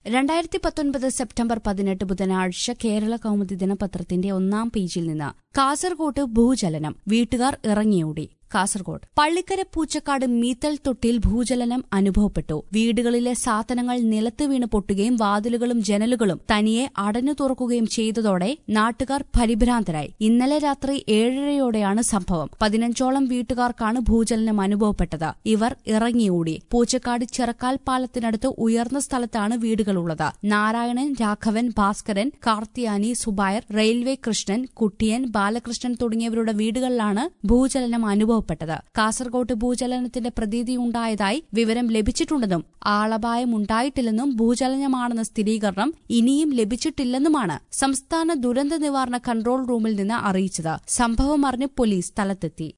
രണ്ടായിരത്തി പത്തൊൻപത് സെപ്റ്റംബർ പതിനെട്ട് ബുധനാഴ്ച കേരള കൗമുദി ദിനപത്രത്തിന്റെ ഒന്നാം പേജിൽ നിന്ന് കാസർകോട്ട് ഭൂചലനം വീട്ടുകാർ ഇറങ്ങിയോടി കാസർകോട് പള്ളിക്കര പൂച്ചക്കാട് മീത്തൽ തൊട്ടിൽ ഭൂചലനം അനുഭവപ്പെട്ടു വീടുകളിലെ സാധനങ്ങൾ നിലത്ത് വീണ് പൊട്ടുകയും വാതിലുകളും ജനലുകളും തനിയെ അടഞ്ഞു തുറക്കുകയും ചെയ്തതോടെ നാട്ടുകാർ പരിഭ്രാന്തരായി ഇന്നലെ രാത്രി ഏഴരയോടെയാണ് സംഭവം പതിനഞ്ചോളം വീട്ടുകാർക്കാണ് ഭൂചലനം അനുഭവപ്പെട്ടത് ഇവർ ഇറങ്ങിയോടി പൂച്ചക്കാട് ചിറക്കാൽ പാലത്തിനടുത്ത് ഉയർന്ന സ്ഥലത്താണ് വീടുകളുള്ളത് നാരായണൻ രാഘവൻ ഭാസ്കരൻ കാർത്തിയാനി സുബൈർ റെയിൽവേ കൃഷ്ണൻ കുട്ടിയൻ ബാലകൃഷ്ണൻ തുടങ്ങിയവരുടെ വീടുകളിലാണ് ഭൂചലനം അനുഭവപ്പെട്ടത് കാസർകോട്ട് ഭൂചലനത്തിന്റെ പ്രതീതിയുണ്ടായതായി വിവരം ലഭിച്ചിട്ടുണ്ടെന്നും ആളപായം ഉണ്ടായിട്ടില്ലെന്നും ഭൂചലനമാണെന്ന സ്ഥിരീകരണം ഇനിയും ലഭിച്ചിട്ടില്ലെന്നുമാണ് സംസ്ഥാന ദുരന്ത നിവാരണ കൺട്രോൾ റൂമിൽ നിന്ന് അറിയിച്ചത് സംഭവം അറിഞ്ഞ് പോലീസ് സ്ഥലത്തെത്തി